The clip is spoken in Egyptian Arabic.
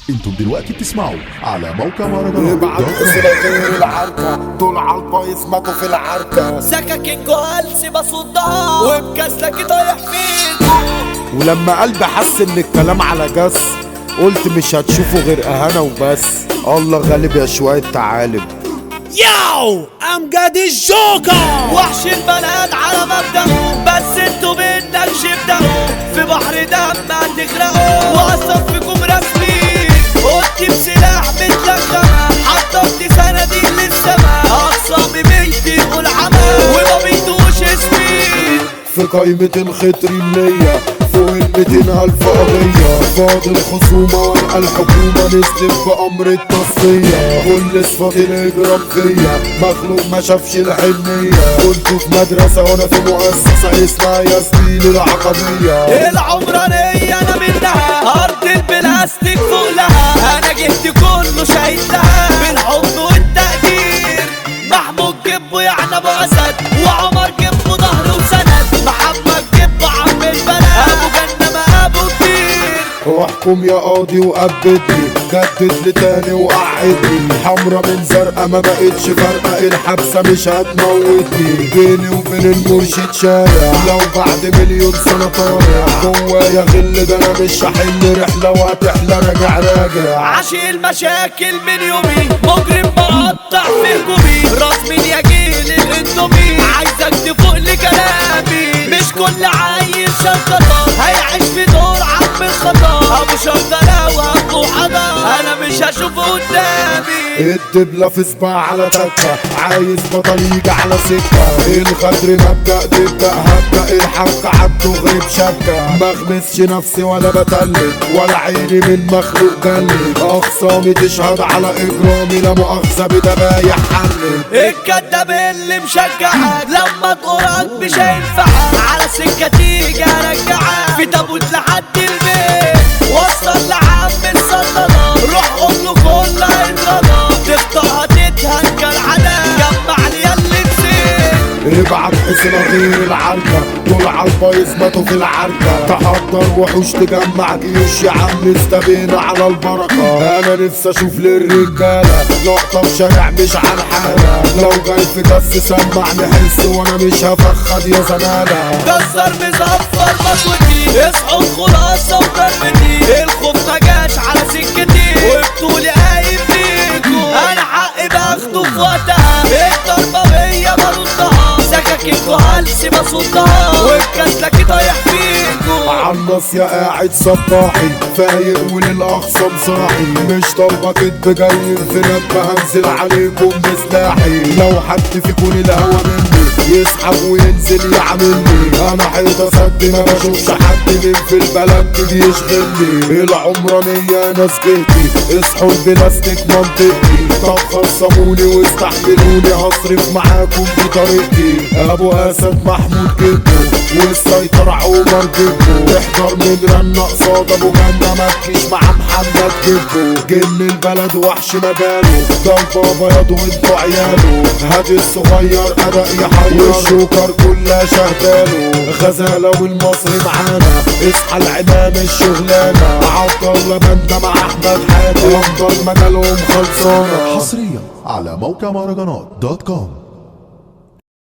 انتم دلوقتي بتسمعوا على موقع مهرجانات ابعت اسئله غير العركه دول على البايظ ماتوا في العركه سكاكينكو هلسي بصدها وبكسلك طايح فيكو ولما قلبي حس ان الكلام على جس قلت مش هتشوفوا غير اهانه وبس الله غالب يا شويه تعالب ياو امجد الجوكر وحش البلد على مبدأه بس انتوا بدك شبدأوا في بحر دم هتغرقوا واصفكم رسمي قلت بسلاح متلخمة حطمت صناديق للسما اقصى بميتي والعمى وما بيدوش اسمي في قايمة الخطر النية فوق ال 200 ألف قضية فاضل خصومة والقى الحكومة نزلت بأمر التصفية كل صفات الإجرام فيا مخلوق ما شافش الحنية كنت في مدرسة وأنا في مؤسسة اسمها ياسمين العقبية العمرانية انا منها ارض البلاستيك فوق لها انا جهد كله شهيد لها بالحب والتقدير محمود جبه يعني ابو اسد وعمر جبه ظهر وسند محمد جبه عم البلد ابو جنة ما ابو كبير واحكم يا قاضي وقبضني جدد لي تاني وقعدني حمرا من زرقا ما بقتش فارقة الحبسة مش هتموتني بيني وبين المرشد شارع لو بعد مليون سنة طالع جوايا غل ده انا مش هحل رحلة وهتحلى راجع راجع عاشق المشاكل من يومي مجرم بقطع في هجومي راس مين يا جيل الاندومي عايزك تفوق لكلامي مش كل عيل شنطة هيعيش في دور عم الخطا ابو شنطة وابو حضر انا مش هشوفه قدامي الدبلة في صباع على تكة عايز بطل يجي على سكة الغدر مبدأ تبدأ هبدأ الحق عبده غريب شكة مغمسش نفسي ولا بتلج ولا عيني من مخلوق جلد أخصامي تشهد على إجرامي لا مؤاخذة بدبايح حلت الكداب اللي مشجعك لما تقرك مش هينفعك على سكة تيجي ارجعك في تابوت لحد البيت وصل لعم السلطنة روح قول له كل انضنا تخطئها تتهان كالعادة جمع لي اللي نسيت ابعت حسنة غير العركة دول على البايظ ماتوا في العركة تحضر وحوش تجمع جيوش يا عم استبينا على البركة انا نفسي اشوف للرجالة لقطة في شارع مش على الحالة لو جاي في كاس سمعني حس وانا مش هفخد يا زمالة كسر مزفر مطوتي اصحوا الخلاصة وكرمتي الخوف ما جاش على سكتي وبطولي قايم فيكو انا حقي باخده في وقتها الضربة بيا بردها سكاكينكو هلسي بصدها وبكسلكي طايح فيكو عالنص يا قاعد صباحي فايق وللاقصى صاحي مش طالبة كدب جاي في نبة هنزل عليكم بسلاحي لو حد فيكم الهوى مني يسحب وينزل يعملني انا حيطة سد ما بشوفش حد من في البلد بيشغلني العمرانية ناس جهتي اصحوا البلاستيك منطقتي طب خصموني واستحملوني هصرف معاكم بطريقتي ابو اسد محمود جبه والسيطرة عمر جبه احضر من رنة قصاد ابو جنة مكيش مع محمد جبه جن البلد وحش مجاله ده البابا ياض وانتوا عياله هادي الصغير اداء يحير والشوكر كلها شغاله غزالة والمصري معانا اصحى العنان الشغلانة عبد الله بندة مع احمد حاتم افضل مجالهم خلصانة حصريا على موقع مهرجانات دوت كوم